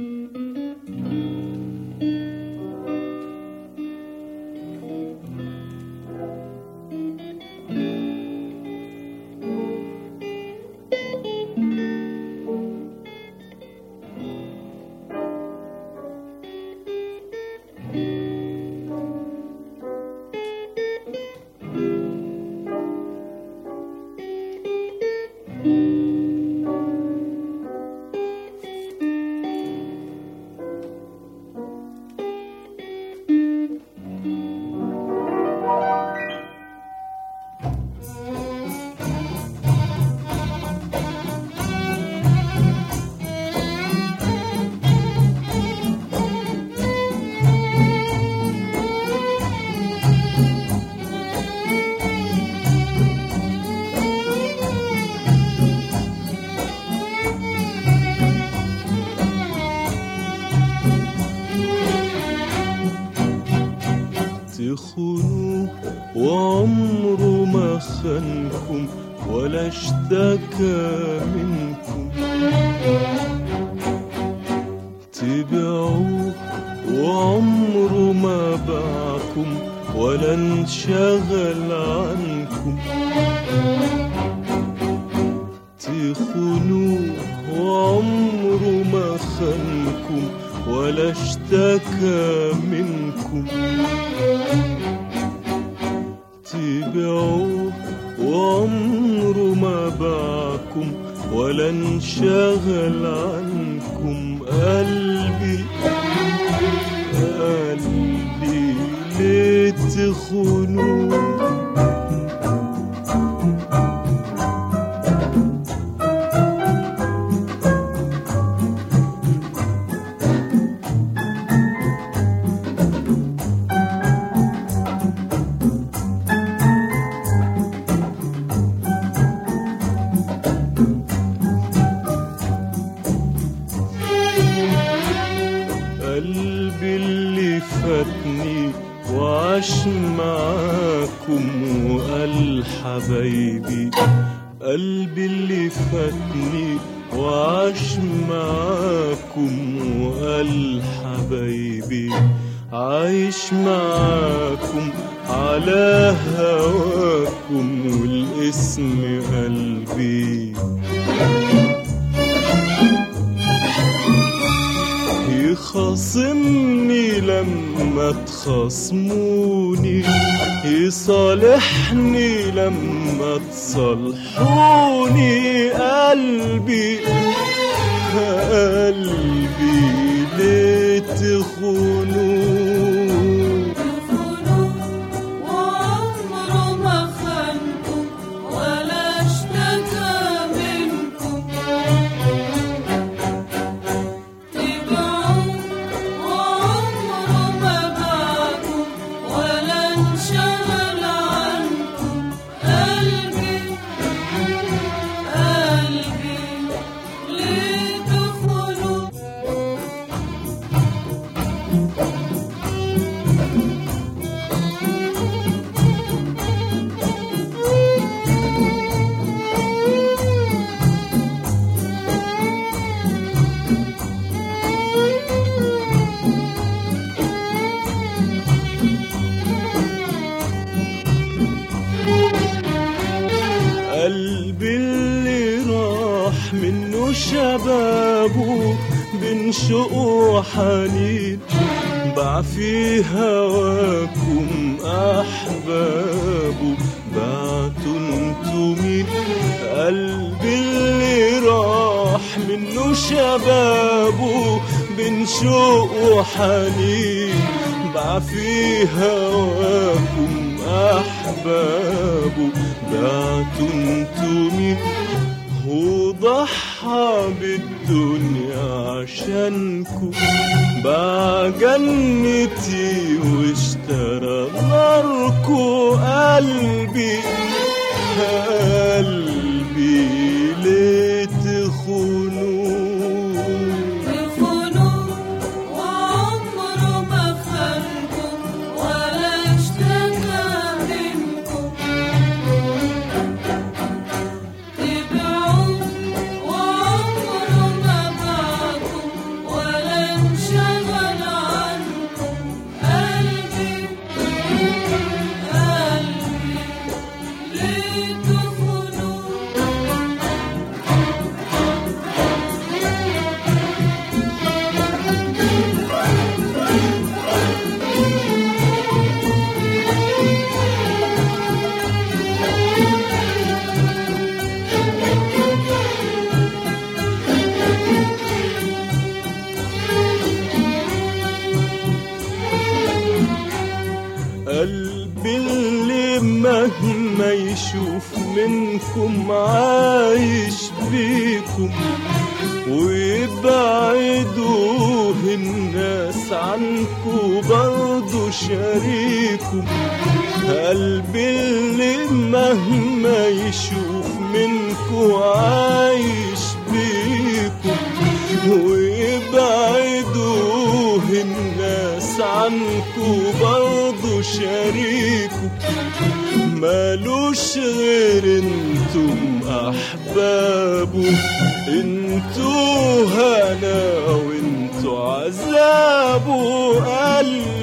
تخونوه وعمره ما خانكم ولا اشتكى منكم تبيعوه وعمره ما باعكم ولا انشغل عنكم تخونوه وعمره ما خانكم ولا اشتكى منكم تبيعوه وعمره ما باعكم ولا انشغل عنكم قلبي قلبي ليه تخونوه قلبي اللي فاتني وعاش معاكم وقال حبايبي قلبي اللي فاتني وعاش معاكم وقال حبايبي عايش معاكم على هواكم والاسم قلبي يخاصمني لما تخاصموني يصالحني لما تصالحوني قلبي قلبي ليه تخونوه تخونوه وعمره ما خانكم ولا اشتكى منكم تبعوه وعمره ما باعكم ولا انشغل عنكم قلبي قلبي ليه تخونوه قلبي اللي راح منه شبابه بين شوق وحنين باع في هواكم أحبابه بعتوا انتوا مين قلبي اللي راح منه شبابه بين شوق وحنين باع في هواكم أحبابه بعتوا انتوا مين هو ضحى بالدنيا عشانكم باع جنتي واشترى ناركو قلبي قلبي ليه تخونوه تخونوه وعمره ما خانكم ولا اشتكى منكم تبعوه وعمره ما باعكم ولا يشوف منكم عايش بيكم ويبعدوه الناس عنكم برضو شريكم قلبي اللي مهما يشوف منكم عايش بيكم ويبعدوه الناس عنكم برضو شريكم مالوش غير انتم احبابه انتوا هنا وانتوا عذابه قلبي